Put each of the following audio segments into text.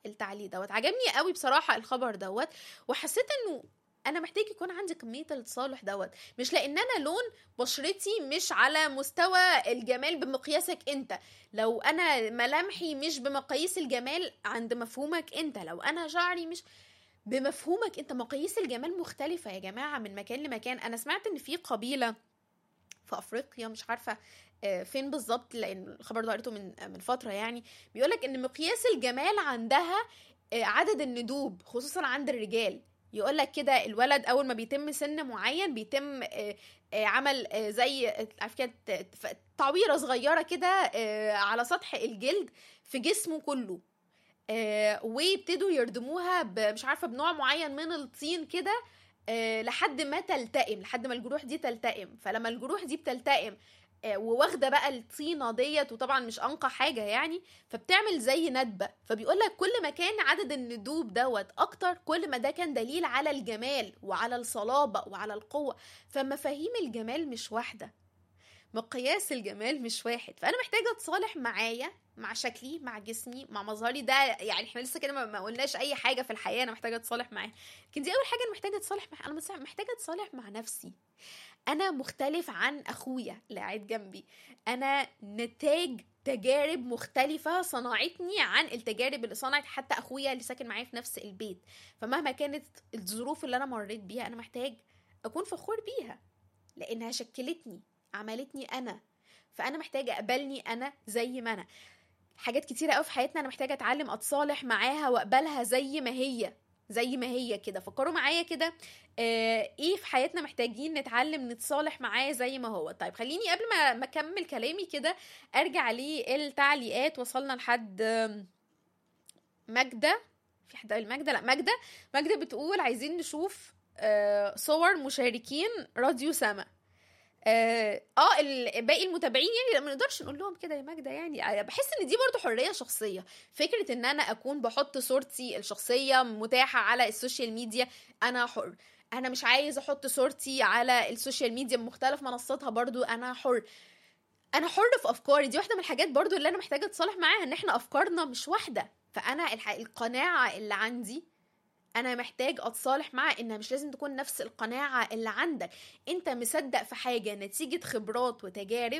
التعليق دوت عجبني قوي بصراحه الخبر دوت وحسيت انه انا محتاج يكون عندي كميه التصالح دوت مش لان انا لون بشرتي مش على مستوى الجمال بمقياسك انت لو انا ملامحي مش بمقاييس الجمال عند مفهومك انت لو انا شعري مش بمفهومك انت مقاييس الجمال مختلفه يا جماعه من مكان لمكان انا سمعت ان في قبيله في افريقيا مش عارفه آه، فين بالظبط لان الخبر ده قريته من من فتره يعني بيقولك ان مقياس الجمال عندها آه، عدد الندوب خصوصا عند الرجال يقول لك كده الولد اول ما بيتم سن معين بيتم آه، آه، عمل آه، زي آه، عارف كده ت- ف- تعويره صغيره كده آه، على سطح الجلد في جسمه كله آه، ويبتدوا يردموها ب- مش عارفه بنوع معين من الطين كده آه، لحد ما تلتئم لحد ما الجروح دي تلتئم فلما الجروح دي بتلتئم آه، وواخده بقى الطينه ديت وطبعا مش انقى حاجه يعني فبتعمل زي ندبه فبيقول لك كل ما كان عدد الندوب دوت اكتر كل ما ده كان دليل على الجمال وعلى الصلابه وعلى القوه فمفاهيم الجمال مش واحده مقياس الجمال مش واحد فانا محتاجه اتصالح معايا مع شكلي مع جسمي مع مظهري ده يعني احنا لسه كده ما- ما قلناش اي حاجه في الحياه انا محتاجه اتصالح معاها لكن دي اول حاجه انا محتاجه اتصالح مع انا مس- محتاجه اتصالح مع نفسي انا مختلف عن اخويا اللي قاعد جنبي انا نتاج تجارب مختلفة صنعتني عن التجارب اللي صنعت حتى أخويا اللي ساكن معايا في نفس البيت فمهما كانت الظروف اللي أنا مريت بيها أنا محتاج أكون فخور بيها لأنها شكلتني عملتني أنا فأنا محتاجة أقبلني أنا زي ما أنا حاجات كتيرة قوي في حياتنا أنا محتاجة أتعلم أتصالح معاها وأقبلها زي ما هي زي ما هي كده فكروا معايا كده آه ايه في حياتنا محتاجين نتعلم نتصالح معاه زي ما هو طيب خليني قبل ما ما اكمل كلامي كده ارجع للتعليقات وصلنا لحد آم، ماجدة في حد قال ماجدة لا ماجدة ماجدة بتقول عايزين نشوف آه صور مشاركين راديو سما اه آه، ال- باقي المتابعين يعني ما نقدرش نقول لهم كده يا ماجده يعني آه، بحس ان دي برضو حريه شخصيه فكره ان انا اكون بحط صورتي الشخصيه متاحه على السوشيال ميديا انا حر انا مش عايز احط صورتي على السوشيال ميديا بمختلف منصاتها برضو انا حر انا حر في افكاري دي واحده من الحاجات برضو اللي انا محتاجه اتصالح معاها ان احنا افكارنا مش واحده فانا الح... القناعه اللي عندي انا محتاج اتصالح مع انها مش لازم تكون نفس القناعه اللي عندك انت مصدق في حاجه نتيجه خبرات وتجارب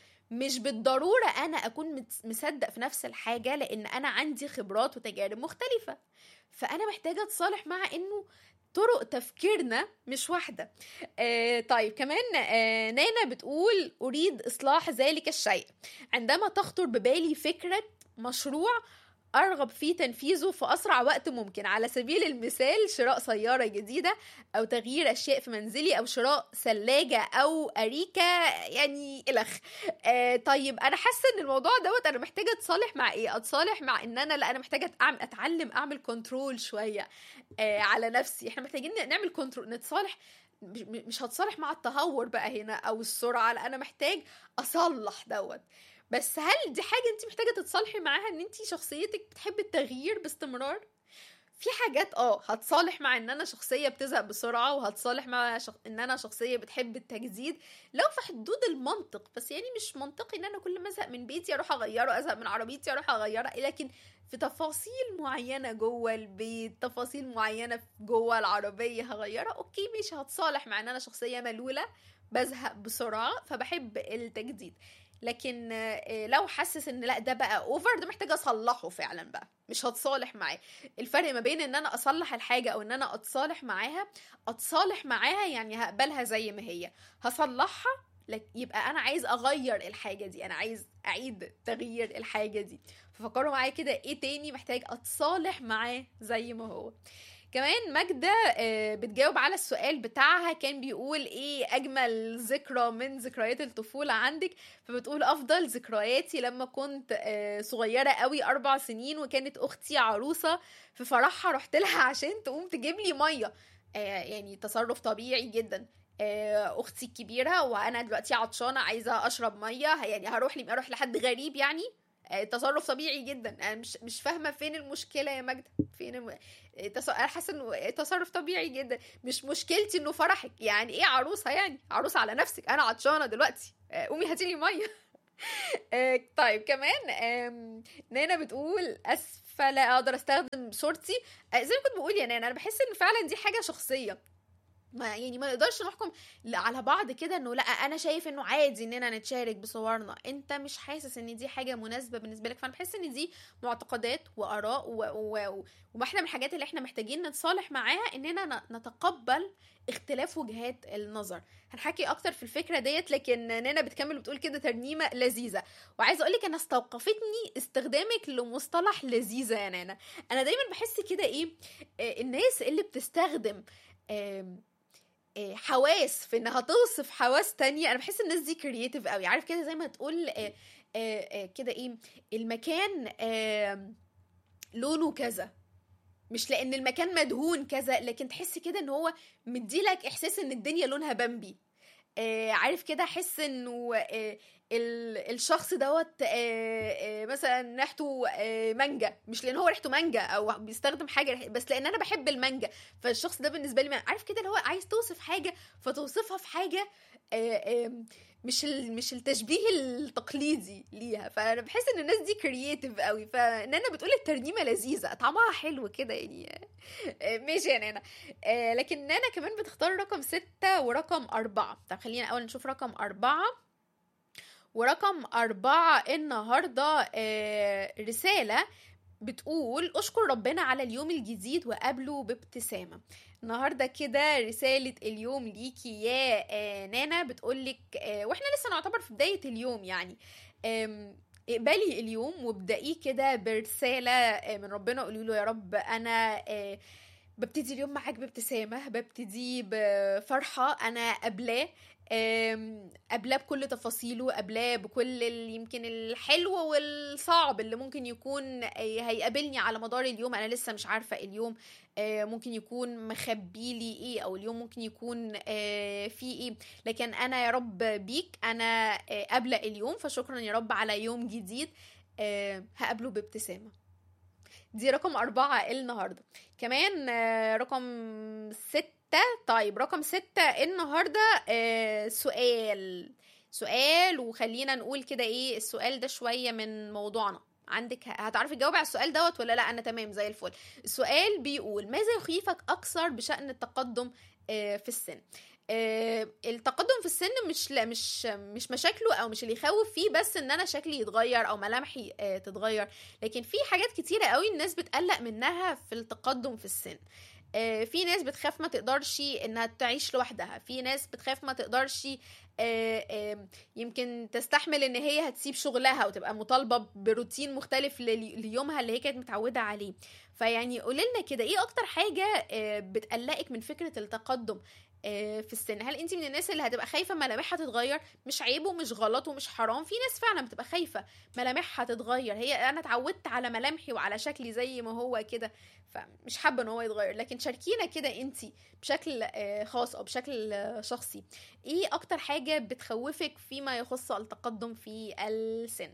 مش بالضروره انا اكون مت- مصدق في نفس الحاجه لان انا عندي خبرات وتجارب مختلفه فانا محتاجه اتصالح مع انه طرق تفكيرنا مش واحدة آه طيب كمان آه نانا بتقول أريد إصلاح ذلك الشيء عندما تخطر ببالي فكرة مشروع أرغب في تنفيذه في أسرع وقت ممكن على سبيل المثال شراء سيارة جديدة أو تغيير أشياء في منزلي أو شراء ثلاجة أو أريكة يعني إلخ آه طيب أنا حاسة إن الموضوع دوت أنا محتاجة أتصالح مع إيه أتصالح مع إن أنا لا أنا محتاجة أعمل أتعلم أعمل كنترول شوية آه على نفسي إحنا محتاجين نعمل كنترول نتصالح مش- مش هتصالح مع التهور بقى هنا او السرعه لا انا محتاج اصلح دوت بس هل دي حاجه انت محتاجه تتصالحي معاها ان انت شخصيتك بتحب التغيير باستمرار في حاجات اه هتصالح مع ان انا شخصيه بتزهق بسرعه وهتصالح مع شخ... ان انا شخصيه بتحب التجديد لو في حدود المنطق بس يعني مش منطقي ان انا كل ما ازهق من بيتي اروح اغيره ازهق من عربيتي اروح اغيرها لكن في تفاصيل معينه جوه البيت تفاصيل معينه في جوه العربيه هغيرها اوكي مش هتصالح مع ان انا شخصيه ملوله بزهق بسرعه فبحب التجديد لكن آه، لو حاسس ان لا ده بقى اوفر ده محتاجه اصلحه فعلا بقى مش هتصالح معاه الفرق ما بين ان انا اصلح الحاجه او ان انا اتصالح معاها اتصالح معاها يعني هقبلها زي ما هي هصلحها لك يبقى انا عايز اغير الحاجه دي انا عايز اعيد تغيير الحاجه دي ففكروا معايا كده ايه تاني محتاج اتصالح معاه زي ما هو كمان ماجدة آه، بتجاوب على السؤال بتاعها كان بيقول ايه اجمل ذكرى من ذكريات الطفولة عندك فبتقول افضل ذكرياتي لما كنت آه، صغيرة قوي اربع سنين وكانت اختي عروسة في فرحها رحت لها عشان تقوم تجيب لي مية آه، يعني تصرف طبيعي جدا آه، اختي الكبيره وانا دلوقتي عطشانه عايزه اشرب ميه يعني هروح لي اروح لحد غريب يعني آه، تصرف طبيعي جدا انا مش مش فاهمه فين المشكله يا ماجده فين الم... آه، تص... انا حاسه انه تصرف طبيعي جدا مش مشكلتي انه فرحك يعني ايه عروسه يعني عروسه على نفسك انا عطشانه دلوقتي آه، قومي هاتي لي ميه آه، طيب كمان آم، نانا بتقول اسفه لا اقدر استخدم صورتي آه، زي ما كنت بقول يا نانا انا بحس ان فعلا دي حاجه شخصيه ما يعني ما نقدرش نحكم ل- على بعض كده انه لا انا شايف انه عادي اننا نتشارك بصورنا انت مش حاسس ان دي حاجه مناسبه بالنسبه لك فانا بحس ان دي معتقدات واراء و... و... وواحده من الحاجات اللي احنا محتاجين نتصالح معاها اننا ن- نتقبل اختلاف وجهات النظر هنحكي اكتر في الفكره ديت لكن نانا بتكمل وبتقول كده ترنيمه لذيذه وعايزه اقول لك انا استوقفتني استخدامك لمصطلح لذيذه يا نانا انا دايما بحس كده ايه آه، الناس اللي بتستخدم آم، آه، حواس في انها توصف حواس تانية انا بحس الناس دي كرييتيف قوي عارف كده زي ما تقول آه، آه، آه، كده ايه المكان آم، لونه كذا مش لان المكان مدهون كذا لكن تحس كده ان هو مديلك احساس ان الدنيا لونها بامبي آه عارف كده احس انه آه ال- الشخص دوت آه آه مثلا ريحته آه مانجا مش لان هو ريحته مانجا او بيستخدم حاجه ريح- بس لان انا بحب المانجا فالشخص ده بالنسبه لي ما- عارف كده اللي هو عايز توصف حاجه فتوصفها في حاجه آه آه مش ال- مش التشبيه التقليدي ليها فانا بحس ان الناس دي كرييتيف قوي فان انا بتقول الترنيمه لذيذه طعمها حلو كده يعني آه، ماشي يا نانا آه، لكن نانا كمان بتختار رقم ستة ورقم أربعة طب خلينا أول نشوف رقم أربعة ورقم أربعة النهاردة آه، رسالة بتقول أشكر ربنا على اليوم الجديد وقابله بابتسامة النهاردة كده رسالة اليوم ليكي يا آه، نانا بتقولك آه، واحنا لسه نعتبر في بداية اليوم يعني آم، اقبلي اليوم وابدأيه كده برسالة آه، من ربنا قولي له يا رب أنا آه، ببتدي اليوم معاك بابتسامة ببتدي بفرحة أنا قبلاه آم، قبلاه بكل تفاصيله قبلاه بكل ال- يمكن الحلو والصعب اللي ممكن يكون آه، هيقابلني على مدار اليوم أنا لسه مش عارفة اليوم آه، ممكن يكون مخبي لي ايه او اليوم ممكن يكون آه، فيه ايه لكن انا يا رب بيك انا آه، قابله اليوم فشكرا يا رب على يوم جديد آه، هقابله بابتسامه دي رقم أربعة النهاردة كمان آه، رقم ستة طيب رقم ستة النهاردة آه، سؤال سؤال وخلينا نقول كده ايه السؤال ده شوية من موضوعنا عندك هتعرفي تجاوبي على السؤال دوت ولا لا انا تمام زي الفل السؤال بيقول ماذا يخيفك اكثر بشأن التقدم آه، في السن آه، التقدم في السن مش لا مش مش مشاكله او مش اللي يخوف فيه بس ان انا شكلي يتغير او ملامحي آه، تتغير لكن في حاجات كتيرة قوي الناس بتقلق منها في التقدم في السن آه، في ناس بتخاف ما تقدرش انها تعيش لوحدها في ناس بتخاف ما تقدرش آه، آه، يمكن تستحمل ان هي هتسيب شغلها وتبقى مطالبه بروتين مختلف للي- ليومها اللي هي كانت متعوده عليه فيعني قولي لنا كده ايه اكتر حاجه آه، بتقلقك من فكره التقدم آه، في السن هل انت من الناس اللي هتبقى خايفه ملامحها تتغير مش عيب ومش غلط ومش حرام في ناس فعلا بتبقى خايفه ملامحها تتغير هي انا اتعودت على ملامحي وعلى شكلي زي ما هو كده فمش حابه ان هو يتغير لكن شاركينا كده انت بشكل آه، خاص او بشكل آه، شخصي ايه اكتر حاجه بتخوفك فيما يخص التقدم في السن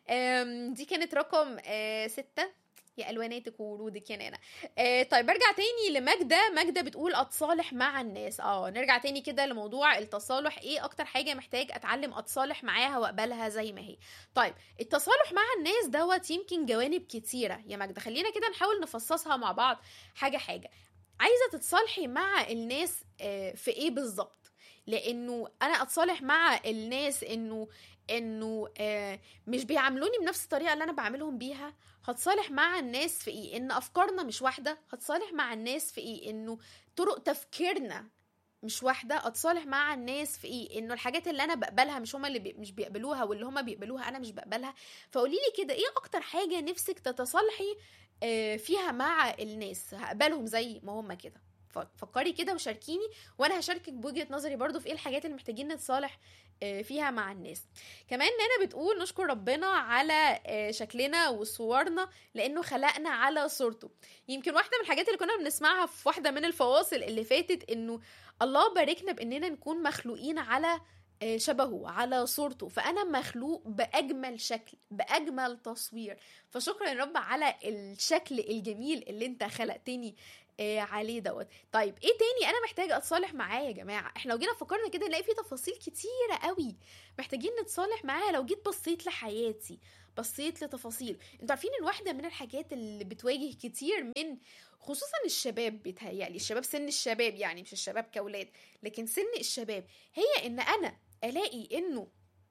آم، دي كانت رقم آه، ستة يا الواناتك وورودك يا نانا آه طيب برجع تاني لماجدة ماجدة بتقول اتصالح مع الناس اه نرجع تاني كده لموضوع التصالح ايه اكتر حاجة محتاج اتعلم اتصالح معاها واقبلها زي ما هي طيب التصالح مع الناس دوت يمكن جوانب كتيرة يا ماجدة خلينا كده نحاول نفصصها مع بعض حاجة حاجة عايزة تتصالحي مع الناس آه، في ايه بالظبط لانه انا اتصالح مع الناس انه انه آه، مش بيعاملوني بنفس الطريقه اللي انا بعاملهم بيها هتصالح مع الناس في ايه ان افكارنا مش واحده هتصالح مع الناس في ايه انه طرق تفكيرنا مش واحده اتصالح مع الناس في ايه انه الحاجات اللي انا بقبلها مش هما اللي بي مش بيقبلوها واللي هما بيقبلوها انا مش بقبلها فقولي لي كده ايه اكتر حاجه نفسك تتصالحي آه، فيها مع الناس هقبلهم زي ما هما كده ف- فكري كده وشاركيني وانا هشاركك بوجهه نظري برضو في ايه الحاجات اللي محتاجين نتصالح آه، فيها مع الناس كمان نانا بتقول نشكر ربنا على آه، شكلنا وصورنا لانه خلقنا على صورته يمكن واحده من الحاجات اللي كنا بنسمعها في واحده من الفواصل اللي فاتت انه الله باركنا باننا نكون مخلوقين على آه، شبهه على صورته فانا مخلوق باجمل شكل باجمل تصوير فشكرا يا رب على الشكل الجميل اللي انت خلقتني آه، عليه دوت طيب ايه تاني انا محتاجه اتصالح معاه يا جماعه احنا لو جينا فكرنا كده نلاقي في تفاصيل كتيره قوي محتاجين نتصالح معاها لو جيت بصيت لحياتي بصيت لتفاصيل انتوا عارفين ان واحده من الحاجات اللي بتواجه كتير من خصوصا الشباب بيتهيألي الشباب سن الشباب يعني مش الشباب كأولاد لكن سن الشباب هي ان انا الاقي انه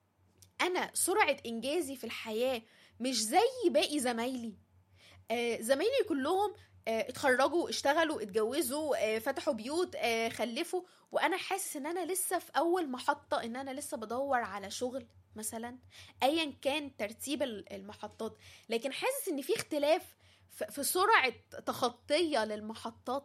انا سرعه انجازي في الحياه مش زي باقي زمايلي آه زمايلي كلهم آه اتخرجوا اشتغلوا اتجوزوا آه فتحوا بيوت آه خلفوا وانا حاسس ان انا لسه في اول محطه ان انا لسه بدور على شغل مثلا ايا كان ترتيب ال- المحطات لكن حاسس ان في اختلاف ف- في سرعه تخطيه للمحطات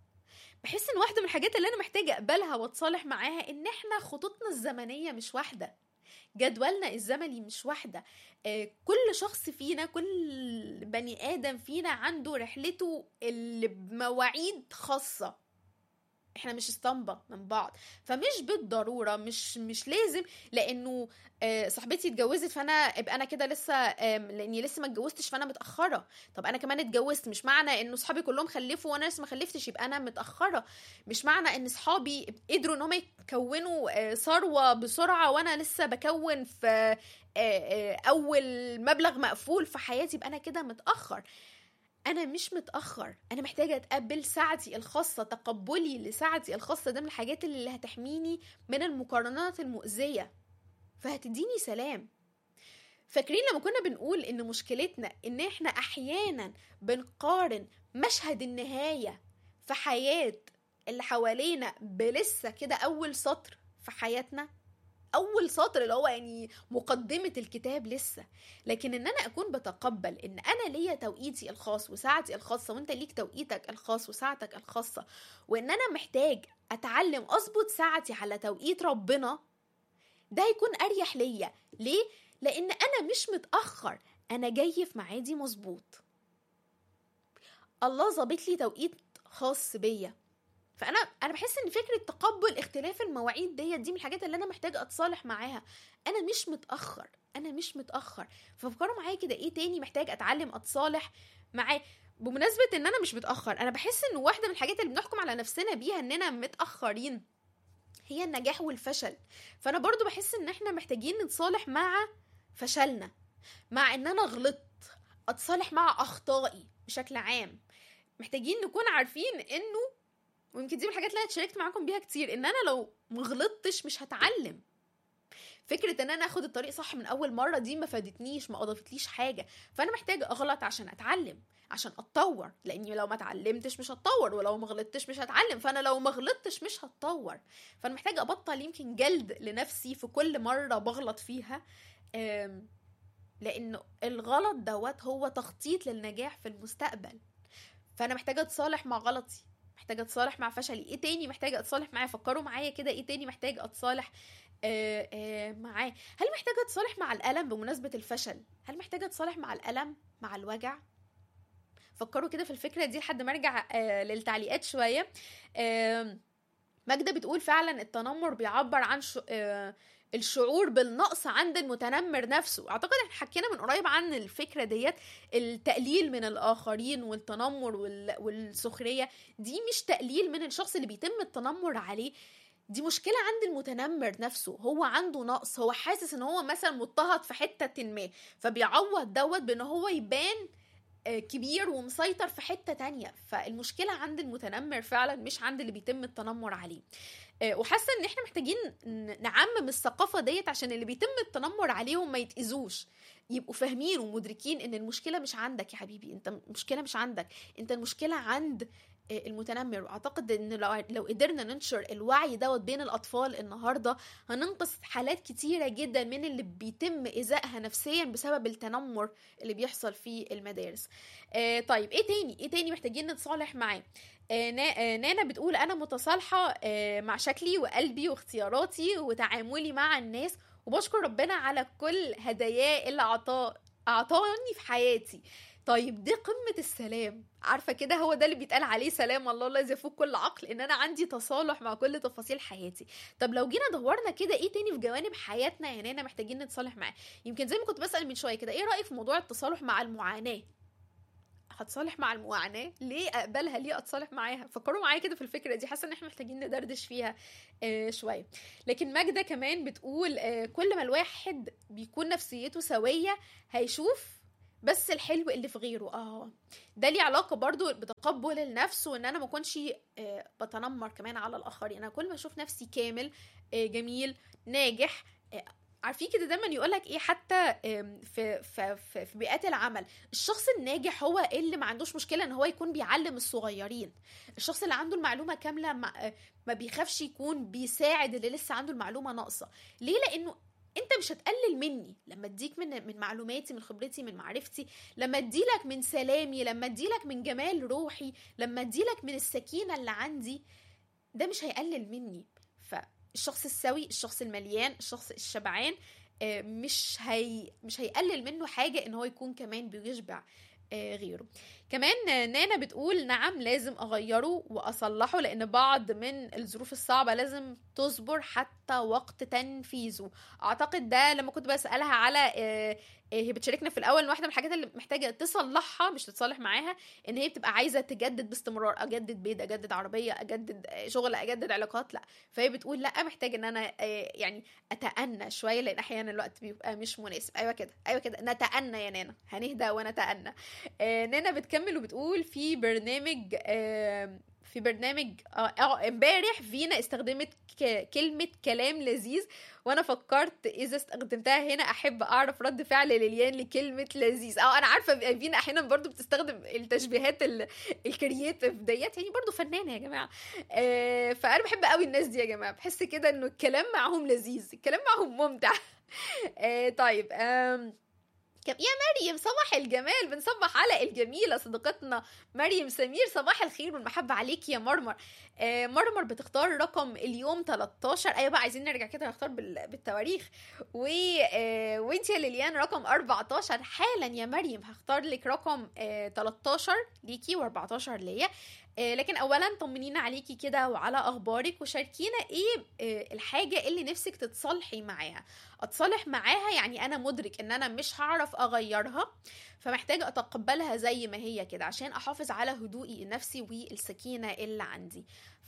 بحس ان واحده من الحاجات اللي انا محتاجه اقبلها واتصالح معاها ان احنا خطوطنا الزمنيه مش واحده جدولنا الزمني مش واحده آه، كل شخص فينا كل بني ادم فينا عنده رحلته اللي بمواعيد خاصه احنا مش اسطمبة من بعض فمش بالضرورة مش مش لازم لانه آه، صاحبتي اتجوزت فانا ابقى انا كده لسه آم، لاني لسه ما اتجوزتش فانا متأخرة طب انا كمان اتجوزت مش معنى انه صحابي كلهم خلفوا وانا لسه ما خلفتش يبقى انا متأخرة مش معنى ان صحابي قدروا ان هم يكونوا آه، ثروة بسرعة وانا لسه بكون في آه، آه، اول مبلغ مقفول في حياتي يبقى انا كده متأخر انا مش متاخر انا محتاجه اتقبل ساعتي الخاصه تقبلي لساعتي الخاصه ده من الحاجات اللي هتحميني من المقارنات المؤذيه فهتديني سلام فاكرين لما كنا بنقول ان مشكلتنا ان احنا احيانا بنقارن مشهد النهايه في حياه اللي حوالينا بلسه كده اول سطر في حياتنا اول سطر اللي هو يعني مقدمه الكتاب لسه لكن ان انا اكون بتقبل ان انا ليا توقيتي الخاص وساعتي الخاصه وانت ليك توقيتك الخاص وساعتك الخاصه وان انا محتاج اتعلم اظبط ساعتي على توقيت ربنا ده هيكون اريح ليا ليه لان انا مش متاخر انا جاي في ميعادي مظبوط الله ظابط لي توقيت خاص بيا فانا انا بحس ان فكره تقبل اختلاف المواعيد ديت دي من الحاجات اللي انا محتاجه اتصالح معاها انا مش متاخر انا مش متاخر ففكروا معايا كده ايه تاني محتاج اتعلم اتصالح معاه بمناسبه ان انا مش متاخر انا بحس ان واحده من الحاجات اللي بنحكم على نفسنا بيها اننا متاخرين هي النجاح والفشل فانا برضو بحس ان احنا محتاجين نتصالح مع فشلنا مع ان انا غلطت اتصالح مع اخطائي بشكل عام محتاجين نكون عارفين انه ويمكن دي من الحاجات اللي انا اتشاركت معاكم بيها كتير ان انا لو مغلطتش مش هتعلم فكره ان انا اخد الطريق صح من اول مره دي ما فادتنيش ما اضافتليش حاجه فانا محتاجه اغلط عشان اتعلم عشان اتطور لاني لو ما اتعلمتش مش هتطور ولو ما غلطتش مش هتعلم فانا لو ما غلطتش مش هتطور فانا محتاجه ابطل يمكن جلد لنفسي في كل مره بغلط فيها آم، لانه الغلط دوت هو تخطيط للنجاح في المستقبل فانا محتاجه اتصالح مع غلطي محتاجه اتصالح مع فشلي ايه تاني محتاجه اتصالح معاه فكروا معايا كده ايه تاني محتاجه اتصالح آه آه معاه هل محتاجه اتصالح مع الالم بمناسبه الفشل هل محتاجه اتصالح مع الالم مع الوجع فكروا كده في الفكره دي لحد ما ارجع آه للتعليقات شويه آه ماجدة بتقول فعلا التنمر بيعبر عن شو آه الشعور بالنقص عند المتنمر نفسه اعتقد احنا حكينا من قريب عن الفكره ديت التقليل من الاخرين والتنمر وال... والسخريه دي مش تقليل من الشخص اللي بيتم التنمر عليه دي مشكلة عند المتنمر نفسه هو عنده نقص هو حاسس ان هو مثلا مضطهد في حتة ما فبيعوض دوت بان هو يبان آه، كبير ومسيطر في حتة تانية فالمشكلة عند المتنمر فعلا مش عند اللي بيتم التنمر عليه آه، وحاسة ان احنا محتاجين ن- نعمم الثقافة ديت عشان اللي بيتم التنمر عليهم ما يتأذوش يبقوا فاهمين ومدركين ان المشكلة مش عندك يا حبيبي انت المشكلة مش عندك انت المشكلة عند آه، المتنمر واعتقد ان لو لو قدرنا ننشر الوعي دوت بين الاطفال النهارده هننقذ حالات كتيره جدا من اللي بيتم ايذائها نفسيا بسبب التنمر اللي بيحصل في المدارس آه طيب ايه تاني ايه تاني محتاجين نتصالح معاه آه نا- آه، نانا بتقول انا متصالحه آه مع شكلي وقلبي واختياراتي وتعاملي مع الناس وبشكر ربنا على كل هداياه اللي عطاه اعطاني في حياتي طيب دي قمة السلام عارفة كده هو ده اللي بيتقال عليه سلام الله الذي يفوق كل عقل ان انا عندي تصالح مع كل تفاصيل حياتي طب لو جينا دورنا كده ايه تاني في جوانب حياتنا يعني انا محتاجين نتصالح معاه يمكن زي ما كنت بسأل من شوية كده ايه رأيك في موضوع التصالح مع المعاناة هتصالح مع المعاناة ليه اقبلها ليه اتصالح معاها فكروا معايا كده في الفكرة دي حاسة ان احنا محتاجين ندردش فيها آه شوية لكن ماجدة كمان بتقول آه كل ما الواحد بيكون نفسيته سوية هيشوف بس الحلو اللي في غيره اه ده ليه علاقه برضو بتقبل النفس وان انا ما اكونش آه بتنمر كمان على الاخرين انا كل ما اشوف نفسي كامل آه جميل ناجح آه عارفين كده دايما يقول لك ايه حتى في في في, في بيئات العمل الشخص الناجح هو اللي ما عندوش مشكله ان هو يكون بيعلم الصغيرين الشخص اللي عنده المعلومه كامله ما, ما بيخافش يكون بيساعد اللي لسه عنده المعلومه ناقصه ليه لانه انت مش هتقلل مني لما اديك من من معلوماتي من خبرتي من معرفتي لما اديلك من سلامي لما اديلك من جمال روحي لما اديلك من السكينه اللي عندي ده مش هيقلل مني فالشخص السوي الشخص المليان الشخص الشبعان مش هي مش هيقلل منه حاجه ان هو يكون كمان بيشبع غيره كمان نانا بتقول نعم لازم اغيره واصلحه لان بعض من الظروف الصعبه لازم تصبر حتى وقت تنفيذه اعتقد ده لما كنت بسالها على هي بتشاركنا في الاول ان واحده من الحاجات اللي محتاجه تصلحها مش تتصالح معاها ان هي بتبقى عايزه تجدد باستمرار اجدد بيت اجدد عربيه اجدد شغل اجدد علاقات لا فهي بتقول لا محتاج ان انا يعني اتأنى شويه لان احيانا الوقت بيبقى مش مناسب ايوه كده ايوه كده نتأنى يا نانا هنهدى ونتأنى آه نانا بتكمل وبتقول في برنامج آه في برنامج اه امبارح فينا استخدمت ك... كلمة كلام لذيذ وانا فكرت اذا استخدمتها هنا احب اعرف رد فعل ليليان لكلمة لذيذ اه انا عارفة فينا احيانا برضو بتستخدم التشبيهات ال... الكرييتيف ديت يعني برضو فنانة يا جماعة آه فانا بحب قوي الناس دي يا جماعة بحس كده انه الكلام معاهم لذيذ الكلام معاهم ممتع آه طيب آه يا مريم صباح الجمال بنصبح على الجميلة صديقتنا مريم سمير صباح الخير والمحبة عليك يا مرمر آه مرمر بتختار رقم اليوم 13 ايوه بقى عايزين نرجع كده نختار بالتواريخ و آه وانت يا ليليان رقم 14 حالا يا مريم هختار لك رقم آه 13 ليكي و14 ليا آه لكن اولا طمنينا عليكي كده وعلى اخبارك وشاركينا ايه آه الحاجه اللي نفسك تتصالحي معاها اتصالح معاها يعني انا مدرك ان انا مش هعرف اغيرها فمحتاجه اتقبلها زي ما هي كده عشان احافظ على هدوئي النفسي والسكينه اللي عندي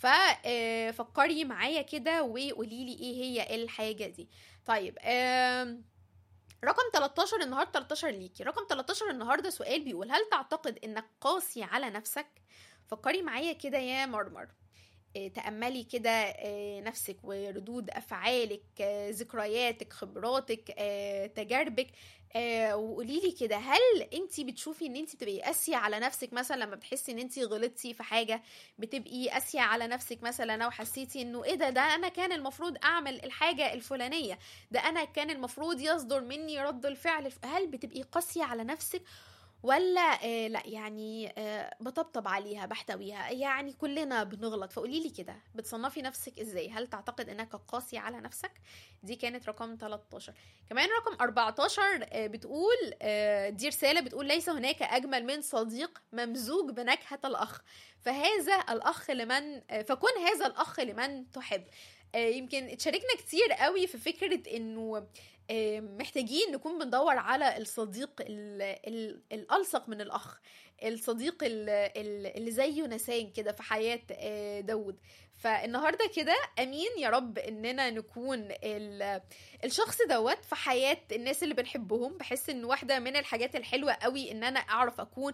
ففكري معايا كده وقولي لي ايه هي الحاجه دي طيب آه رقم 13 النهارده 13 ليكي رقم 13 النهارده سؤال بيقول هل تعتقد انك قاسي على نفسك فكري معايا كده يا مرمر تأملي كده نفسك وردود أفعالك ذكرياتك خبراتك تجاربك وقولي لي كده هل انت بتشوفي ان انت بتبقي قاسيه على نفسك مثلا لما بتحسي ان انت غلطتي في حاجه بتبقي قاسيه على نفسك مثلا او حسيتي انه ايه ده ده انا كان المفروض اعمل الحاجه الفلانيه ده انا كان المفروض يصدر مني رد الفعل هل بتبقي قاسيه على نفسك ولا آه لا يعني آه بطبطب عليها بحتويها يعني كلنا بنغلط فقولي لي كده بتصنفي نفسك ازاي هل تعتقد انك قاسي على نفسك دي كانت رقم 13 كمان رقم 14 آه بتقول آه دي رساله بتقول ليس هناك اجمل من صديق ممزوج بنكهه الاخ فهذا الاخ لمن آه فكن هذا الاخ لمن تحب آه يمكن اتشاركنا كتير قوي في فكره انه محتاجين نكون بندور على الصديق ال ال الألصق من الأخ الصديق اللي زيه نسان كده في حياة داود فالنهاردة كده أمين يا رب إننا نكون الشخص دوت في حياة الناس اللي بنحبهم بحس إن واحدة من الحاجات الحلوة قوي إن أنا أعرف أكون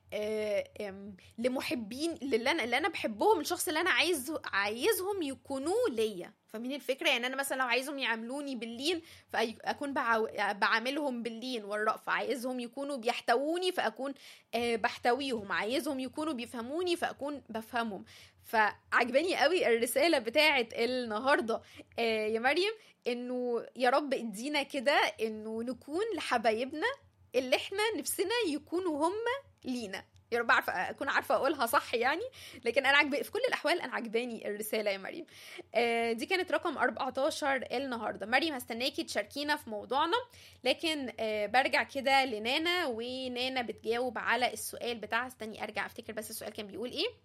لمحبين اللي انا اللي انا بحبهم الشخص اللي انا عايز عايزهم يكونوا ليا فاهمين الفكره يعني انا مثلا لو عايزهم يعاملوني باللين فاكون بعاملهم باللين والرأفة عايزهم يكونوا بيحتووني فاكون بحتويهم عايزهم يكونوا بيفهموني فاكون بفهمهم فعجباني قوي الرساله بتاعه النهارده يا مريم انه يا رب ادينا كده انه نكون لحبايبنا اللي احنا نفسنا يكونوا هم لينا يا رب عارفه اكون عارفه اقولها صح يعني لكن انا عجب في كل الاحوال انا عجباني الرساله يا مريم آه دي كانت رقم 14 النهارده مريم هستناكي تشاركينا في موضوعنا لكن آه برجع كده لنانا ونانا بتجاوب على السؤال بتاعها استني ارجع افتكر بس السؤال كان بيقول ايه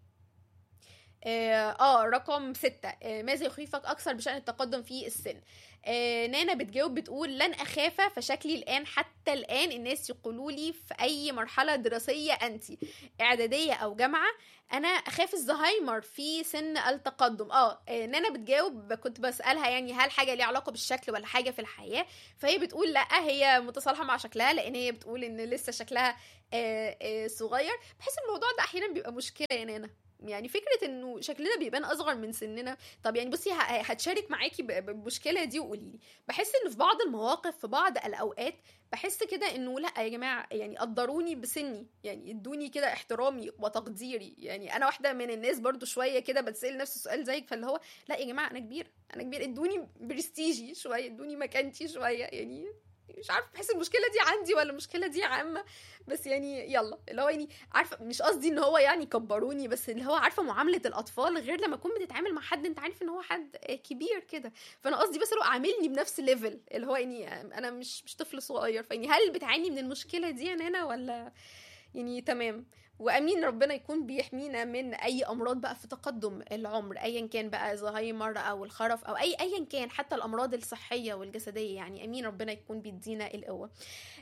اه آه، رقم ستة آه ماذا يخيفك أكثر بشأن التقدم في السن آه نانا بتجاوب بتقول لن أخاف فشكلي الآن حتى الآن الناس يقولوا لي في أي مرحلة دراسية أنت إعدادية أو جامعة أنا أخاف الزهايمر في سن التقدم آه آه، نانا بتجاوب كنت بسألها يعني هل حاجة ليها علاقة بالشكل ولا حاجة في الحياة فهي بتقول لا هي متصالحة مع شكلها لأن هي بتقول إن لسه شكلها آه آه صغير بحس الموضوع ده أحيانا بيبقى مشكلة يا نانا يعني فكره انه شكلنا بيبان اصغر من سننا طب يعني بصي ه- هتشارك معاكي ب- بالمشكله دي وقولي لي بحس ان في بعض المواقف في بعض الاوقات بحس كده انه لا يا جماعه يعني قدروني بسني يعني ادوني كده احترامي وتقديري يعني انا واحده من الناس برضو شويه كده بتسال نفس السؤال زيك فاللي هو لا يا جماعه انا كبير انا كبير ادوني برستيجي شويه ادوني مكانتي شويه يعني مش عارفه بحس المشكله دي عندي ولا المشكله دي عامه بس يعني يلا اللي هو يعني عارفه مش قصدي ان هو يعني كبروني بس اللي هو عارفه معامله الاطفال غير لما تكون بتتعامل مع حد انت عارف ان هو حد كبير كده فانا قصدي بس اللي هو عاملني بنفس ليفل اللي هو يعني انا مش مش طفل صغير فيعني هل بتعاني من المشكله دي يا نانا ولا يعني تمام وامين ربنا يكون بيحمينا من اي امراض بقى في تقدم العمر ايا كان بقى زهايمر او الخرف او اي ايا كان حتى الامراض الصحيه والجسديه يعني امين ربنا يكون بيدينا القوه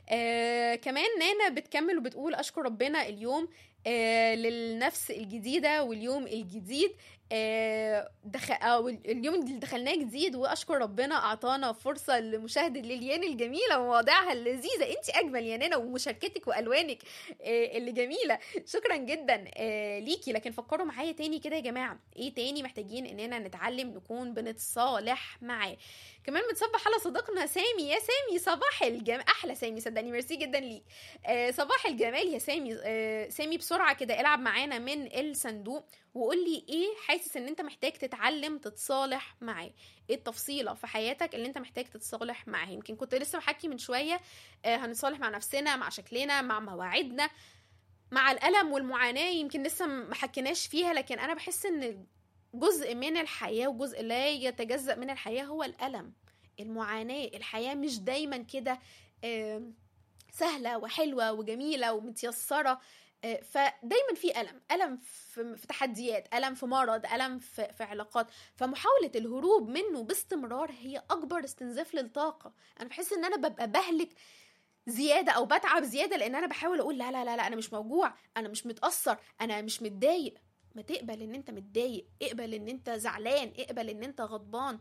آه كمان نانا بتكمل وبتقول اشكر ربنا اليوم آه للنفس الجديده واليوم الجديد آه دخ... أو اليوم اللي دخلناه جديد واشكر ربنا اعطانا فرصه لمشاهده ليليان الجميله ومواضيعها اللذيذه انت اجمل يا نانا ومشاركتك والوانك آه اللي جميله شكرا جدا آه ليكي لكن فكروا معايا تاني كده يا جماعه ايه تاني محتاجين اننا نتعلم نكون بنتصالح معاه كمان بتصبح على صديقنا سامي يا سامي صباح الجمال احلى سامي صدقني ميرسي جدا ليك آه صباح الجمال يا سامي آه سامي بسرعه كده العب معانا من الصندوق وقول لي ايه حاسس ان انت محتاج تتعلم تتصالح معاه ايه التفصيله في حياتك اللي انت محتاج تتصالح معاه يمكن كنت لسه بحكي من شويه آه هنتصالح مع نفسنا مع شكلنا مع مواعيدنا مع الالم والمعاناه يمكن لسه ما حكيناش فيها لكن انا بحس ان جزء من الحياه وجزء لا يتجزا من الحياه هو الالم المعاناه الحياه مش دايما كده آه سهله وحلوه وجميله ومتيسره فدايما في الم الم في, في تحديات الم في مرض الم في, في علاقات فمحاوله الهروب منه باستمرار هي اكبر استنزاف للطاقه انا بحس ان انا ببقى بهلك زياده او بتعب زياده لان انا بحاول اقول لا لا لا, لا انا مش موجوع انا مش متاثر انا مش متضايق ما تقبل ان انت متضايق اقبل ان انت زعلان اقبل ان انت غضبان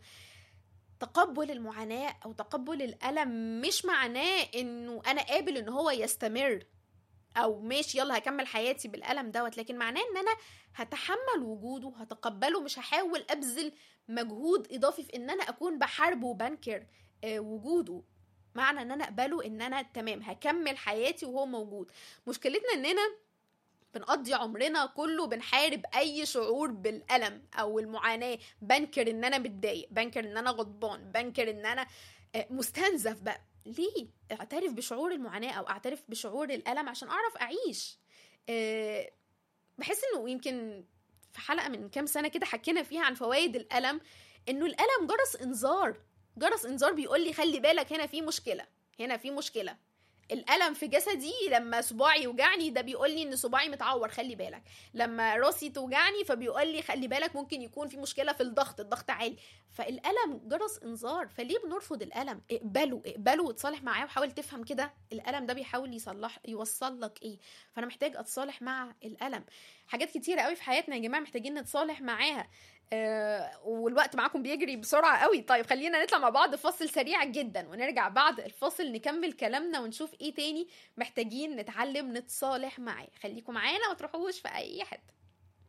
تقبل المعاناة أو تقبل الألم مش معناه إنه أنا قابل إن هو يستمر او ماشي يلا هكمل حياتي بالالم دوت لكن معناه ان انا هتحمل وجوده هتقبله مش هحاول ابذل مجهود اضافي في ان انا اكون بحاربه وبنكر آه وجوده معنى ان انا اقبله ان انا تمام هكمل حياتي وهو موجود مشكلتنا اننا بنقضي عمرنا كله بنحارب اي شعور بالالم او المعاناه بنكر ان انا متضايق بنكر ان انا غضبان بنكر ان انا آه مستنزف بقى ليه اعترف بشعور المعاناه او اعترف بشعور الالم عشان اعرف اعيش أه بحس انه يمكن في حلقه من كام سنه كده حكينا فيها عن فوائد الالم انه الالم جرس انذار جرس انذار بيقول لي خلي بالك هنا في مشكله هنا في مشكله الالم في جسدي لما صباعي يوجعني ده بيقول لي ان صباعي متعور خلي بالك لما راسي توجعني فبيقول لي خلي بالك ممكن يكون في مشكله في الضغط الضغط عالي فالالم جرس انذار فليه بنرفض الالم اقبله اقبله وتصالح معاه وحاول تفهم كده الالم ده بيحاول يصلح يوصل لك ايه فانا محتاج اتصالح مع الالم حاجات كتيره قوي في حياتنا يا جماعه محتاجين نتصالح معاها آه والوقت معاكم بيجري بسرعة قوي طيب خلينا نطلع مع بعض فاصل سريع جدا ونرجع بعد الفاصل نكمل كلامنا ونشوف ايه تاني محتاجين نتعلم نتصالح معاه خليكم معانا ما تروحوش في اي حته